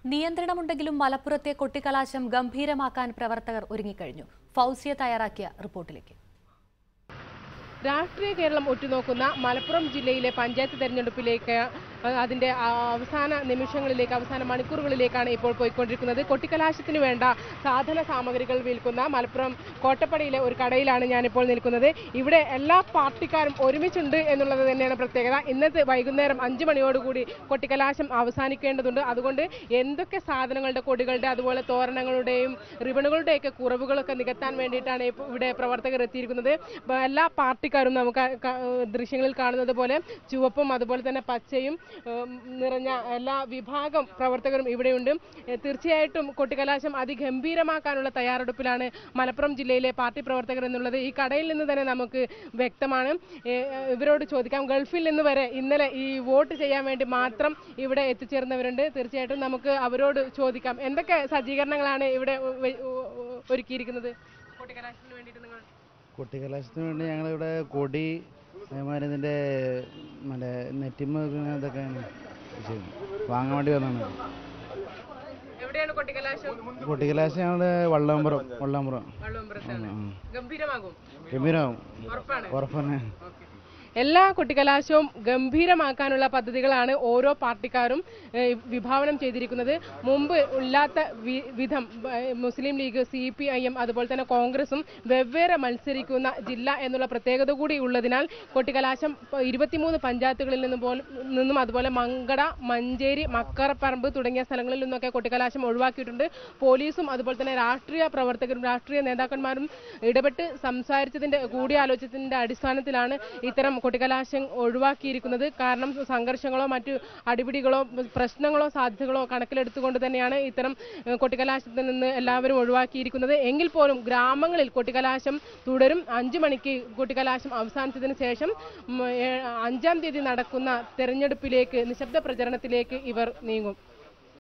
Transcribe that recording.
നിയന്ത്രണമുണ്ടെങ്കിലും മലപ്പുറത്തെ കൊട്ടിക്കലാശം ഗംഭീരമാക്കാൻ പ്രവർത്തകർ ഒരുങ്ങിക്കഴിഞ്ഞു ഫൗസിയ തയ്യാറാക്കിയ റിപ്പോർട്ടിലേക്ക് രാഷ്ട്രീയ കേരളം ഉറ്റുനോക്കുന്ന മലപ്പുറം ജില്ലയിലെ പഞ്ചായത്ത് തെരഞ്ഞെടുപ്പിലേക്ക് അഹ് അതിന്റെ ആ അവസാന നിമിഷങ്ങളിലേക്ക് അവസാന മണിക്കൂറുകളിലേക്കാണ് ഇപ്പോൾ പോയിക്കൊണ്ടിരിക്കുന്നത് കൊട്ടിക്കലാശത്തിന് വേണ്ട സാധന സാമഗ്രികൾ വിൽക്കുന്ന മലപ്പുറം കോട്ടപ്പടിയിലെ ഒരു കടയിലാണ് ഞാനിപ്പോൾ നിൽക്കുന്നത് ഇവിടെ എല്ലാ പാർട്ടിക്കാരും ഒരുമിച്ചുണ്ട് എന്നുള്ളത് തന്നെയാണ് പ്രത്യേകത ഇന്നത്തെ വൈകുന്നേരം അഞ്ച് മണിയോടുകൂടി കൊട്ടിക്കലാശം അവസാനിക്കേണ്ടതുണ്ട് അതുകൊണ്ട് എന്തൊക്കെ സാധനങ്ങളുടെ കൊടികളുടെ അതുപോലെ തോരണങ്ങളുടെയും റിബണുകളുടെയൊക്കെ കുറവുകളൊക്കെ നികത്താൻ വേണ്ടിയിട്ടാണ് ഇപ്പോൾ ഇവിടെ പ്രവർത്തകർ എത്തിയിരിക്കുന്നത് ബ- എല്ലാ പാർട്ടിക്കാരും നമുക്ക് ആ ക- ദൃശ്യങ്ങളിൽ കാണുന്നത് പോലെ ചുവപ്പും അതുപോലെ തന്നെ പച്ചയും ഉം, നിറഞ്ഞ എല്ലാ വിഭാഗം പ്രവർത്തകരും ഇവിടെയുണ്ട് ഏ, തീർച്ചയായിട്ടും കൊട്ടിക്കലാശം അതിഗംഭീരമാക്കാനുള്ള തയ്യാറെടുപ്പിലാണ് മലപ്പുറം ജില്ലയിലെ പാർട്ടി പ്രവർത്തകർ എന്നുള്ളത് ഈ കടയിൽ നിന്ന് തന്നെ നമുക്ക് വ്യക്തമാണ് ഏ, ഇവരോട് ചോദിക്കാം ഗൾഫിൽ നിന്ന് വരെ ഇന്നലെ ഈ വോട്ട് ചെയ്യാൻ വേണ്ടി മാത്രം ഇവിടെ എത്തിച്ചേർന്നവരുണ്ട് തീർച്ചയായിട്ടും നമുക്ക് അവരോട് ചോദിക്കാം എന്തൊക്കെ സജ്ജീകരണങ്ങളാണ് ഇവിടെ വെ- ഒരുക്കിയിരിക്കുന്നത് കൊട്ടിക്കലാശത്തിന് വേണ്ടിയിട്ട് നിങ്ങൾ കുട്ടിക്കലാശത്തിന് വേണ്ടി ഞങ്ങളിവിടെ കൊടി അതേമാതിരി ഇതിൻ്റെ മറ്റേ നെറ്റിമ ഇതൊക്കെയാണ് ചെയ്യുന്നത് വാങ്ങാൻ വേണ്ടി വന്നതാണ് എവിടെയാണ് കൊട്ടിക്കലാശം കുട്ടിക്കലാശം ഞങ്ങൾ വള്ളാമ്പുറം വള്ളാമ്പുറം വള്ളുവമ്പുറത്താണ് ഗംഭീരമാകും ഗംഭീരമാവും ഉറപ്പാണ് ഉറപ്പന്നെ എല്ലാ കുട്ടിക്കലാശവും ഗംഭീരമാക്കാനുള്ള പദ്ധതികളാണ് ഓരോ പാർട്ടിക്കാരും ഏഹ്, വിഭാവനം ചെയ്തിരിക്കുന്നത് മുമ്പ് ഇല്ലാത്ത വി- വിധം ഏഹ്, Muslim League C P I M അതുപോലെ തന്നെ കോൺഗ്രസും വെവ്വേറെ മത്സരിക്കുന്ന ജില്ല എന്നുള്ള പ്രത്യേകത കൂടി ഉള്ളതിനാൽ കൊട്ടിക്കലാശം പ- ഇരുപത്തിമൂന്ന് പഞ്ചായത്തുകളിൽ നിന്നും പോലും നിന്നും അതുപോലെ മങ്കട മഞ്ചേരി മക്കറപ്പറമ്പ് തുടങ്ങിയ സ്ഥലങ്ങളിൽ നിന്നൊക്കെ കൊട്ടിക്കലാശം ഒഴിവാക്കിയിട്ടുണ്ട് പോലീസും അതുപോലെ തന്നെ രാഷ്ട്രീയ പ്രവർത്തകരും രാഷ്ട്രീയ നേതാക്കന്മാരും ഇടപെട്ട് സംസാരിച്ചതിന്റെ കൂടിയാലോചിച്ചതിന്റെ അടിസ്ഥാനത്തിലാണ് ഇത്തരം കൊട്ടിക്കലാശം ഒഴിവാക്കിയിരിക്കുന്നത് കാരണം സംഘർഷങ്ങളോ മറ്റു അടിപിടികളോ പ്രശ്നങ്ങളോ സാധ്യതകളോ കണക്കിലെടുത്തുകൊണ്ട് തന്നെയാണ് ഇത്തരം ഏഹ്, കൊട്ടിക്കലാശത്തിൽ നിന്ന് എല്ലാവരും ഒഴിവാക്കിയിരിക്കുന്നത് എങ്കിൽ പോലും ഗ്രാമങ്ങളിൽ കൊട്ടിക്കലാശം തുടരും അഞ്ചു മണിക്ക് കൊട്ടിക്കലാശം അവസാനിച്ചതിന് ശേഷം ഉം, ഏ- അഞ്ചാം തീയതി നടക്കുന്ന തെരഞ്ഞെടുപ്പിലേക്ക് നിശബ്ദ പ്രചരണത്തിലേക്ക് ഇവർ നീങ്ങും